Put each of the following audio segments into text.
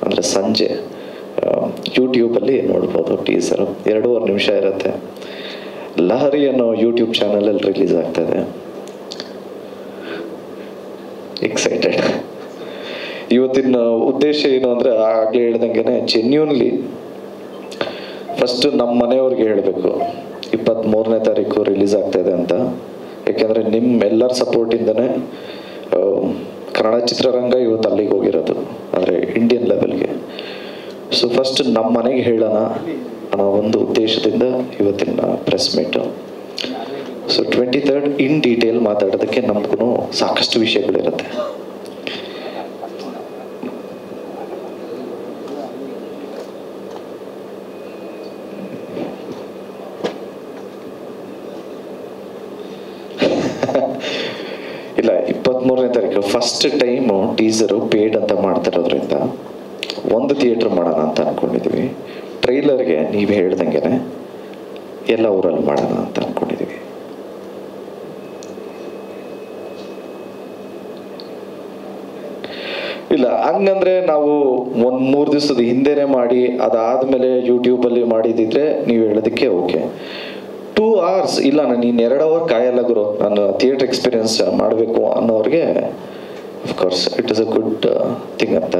ಅಂದರೆ ಸಂಜೆ ಯೂಟ್ಯೂಬಲ್ಲಿ ನೋಡ್ಬೋದು ಟೀಸರು ಎರಡೂವರೆ ನಿಮಿಷ ಇರುತ್ತೆ ಲಹರಿ ಅನ್ನೋ ಯೂಟ್ಯೂಬ್ ಚಾನಲಲ್ಲಿ ರಿಲೀಸ್ ಆಗ್ತದೆ ಎಕ್ಸೈಟೆಡ್ ಇವತ್ತಿನ ಉದ್ದೇಶ ಏನು ಅಂದರೆ ಆಗಲೇ ಹೇಳ್ದಂಗೆ ಜೆನ್ಯೂನ್ಲಿ ಫಸ್ಟ್ ನಮ್ಮ ಮನೆಯವ್ರಿಗೆ ಹೇಳಬೇಕು ಇಪ್ಪತ್ತ್ಮೂರನೇ ತಾರೀಕು ರಿಲೀಸ್ ಆಗ್ತಾ ಇದೆ ಅಂತ ಯಾಕೆಂದರೆ ನಿಮ್ಮೆಲ್ಲರ ಸಪೋರ್ಟಿಂದನೇ ಆ, ಕನ್ನಡ ಚಿತ್ರರಂಗ ಇವತ್ತು ಅಲ್ಲಿಗೆ ಹೋಗಿರೋದು ಅಂದರೆ ಇಂಡಿಯನ್ ಲೆವೆಲ್ಗೆ ಸೊ ಫಸ್ಟ್ ನಮ್ಮ ಮನೆಗೆ ಹೇಳೋಣ ಅನ್ನೋ ಒಂದು ಉದ್ದೇಶದಿಂದ ಇವತ್ತಿನ press meet so twenty third in detail ಮಾತಾಡೋದಕ್ಕೆ ನಮಗೂ ಸಾಕಷ್ಟು ವಿಷಯಗಳಿರುತ್ತೆ ಇಲ್ಲ ಇಪ್ಪತ್ತ್ಮೂರನೇ ತಾರೀಕು ಫಸ್ಟ್ ಟೈಮು ಟೀಸರು ಪೇಡ್ ಅಂತ ಮಾಡ್ತಿರೋದ್ರಿಂದ ಒಂದು ಥಿಯೇಟ್ರ್ ಮಾಡೋಣ ಅಂತ ಅಂದ್ಕೊಂಡಿದ್ವಿ ಟ್ರೈಲರ್ಗೆ ನೀವು ಹೇಳ್ದಂಗೆ ಎಲ್ಲ ಊರಲ್ಲಿ ಮಾಡೋಣ ಅಂತ ಅಂದ್ಕೊಂಡಿದ್ವಿ ಇಲ್ಲ ಹಂಗಂದ್ರೆ ನಾವು ಒಂದ್ ಮೂರು ದಿವಸದ ಹಿಂದೆನೆ ಮಾಡಿ ಅದಾದ್ಮೇಲೆ ಯೂಟ್ಯೂಬಲ್ಲಿ ಮಾಡಿದಿದ್ರೆ ನೀವು ಹೇಳೋದಕ್ಕೆ ಓಕೆ ಟೂ ಅವರ್ಸ್ ಇಲ್ಲ ನಾನು ಇನ್ನು ಎರಡು ಅವರ್ ಕಾಯಲ್ಲ ಗುರು ನಾನು ಥಿಯೇಟರ್ ಎಕ್ಸ್ಪೀರಿಯನ್ಸ್ ಮಾಡಬೇಕು ಅನ್ನೋರಿಗೆ of course it is a good thing ಅಂತ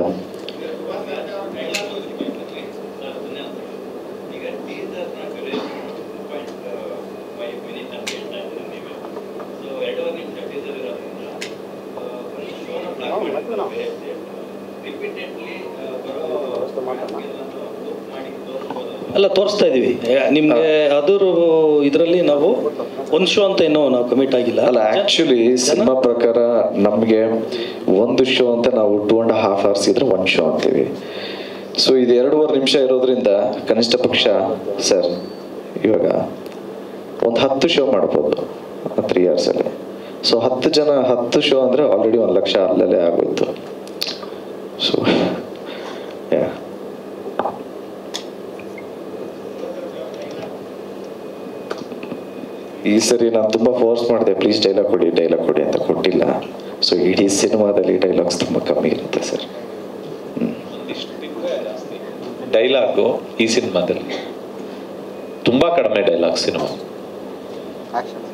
ಈಗ ಟೀಸರ್ನ duration two point five minute ಅಂತ ಹೇಳ್ತಾ ಇದ್ದೀರಿ ನೀವು ಸೊ ಎರಡೂವರೆ ನಿಮಿಷ ಟೀಸರ್ ಇರೋದ್ರಿಂದ ಆ, ಒಂದು ಶೋನ ಪ್ಲಾನ್ ಮಾಡಿದ್ದಾರೆ ರಿಪೀಟೆಡ್ಲಿ ಬರೋ ಬುಕ್ ಮಾಡಿ ತೋರಿಸ್ಬೋದು ಅಲ್ಲ ತೋರಿಸ್ತಾ ಇದೀವಿ ನಿಮ್ಗೆ ಅದರ ಇದರಲ್ಲಿ ನಾವು ಒಂದು ಶೋ ಅಂತ ಇನ್ನೂ ನಾವು ಕಮಿಟ್ ಆಗಿಲ್ಲ ಅಲ್ಲ ಆಕ್ಚುಲಿ ಸಿನಿಮಾ ಪ್ರಕಾರ ನಮಗೆ ಒಂದು ಶೋ ಅಂತ ನಾವು ಟೂ ಅಂಡ್ ಹಾಫ್ ಅವರ್ಸ್ ಇದ್ರೆ ಒಂದು ಶೋ ಅಂತೀವಿ ಸೊ ಇದು ಎರಡೂವರೆ ನಿಮಿಷ ಇರೋದ್ರಿಂದ ಕನಿಷ್ಠ ಪಕ್ಷ ಸರ್ ಇವಾಗ ಒಂದು ಹತ್ತು ಶೋ ಮಾಡ್ಬೋದು ತ್ರೀ ಅಲ್ಲಿ ಸೊ ಹತ್ತು ಜನ ಹತ್ತು ಶೋ ಅಂದರೆ ಆಲ್ರೆಡಿ ಒಂದು ಲಕ್ಷ ಅಲ್ಲಲ್ಲೇ ಆಗೋಯ್ತು ಸೊ ಯಾ ಈ ಸರಿ ನಾನು ತುಂಬ ಫೋರ್ಸ್ ಮಾಡಿದೆ ಪ್ಲೀಸ್ ಡೈಲಾಗ್ ಕೊಡಿ ಡೈಲಾಗ್ ಕೊಡಿ ಅಂತ ಕೊಟ್ಟಿಲ್ಲ ಸೊ ಇಡೀ ಸಿನಿಮಾದಲ್ಲಿ ಡೈಲಾಗ್ಸ್ ತುಂಬ ಕಮ್ಮಿ ಇರುತ್ತೆ ಸರ್ ಡೈಲಾಗು ಈ ಸಿನಿಮಾದಲ್ಲಿ ತುಂಬಾ ಕಡಿಮೆ ಡೈಲಾಗ್ ಸಿನಿಮಾ ಆಕ್ಷನ್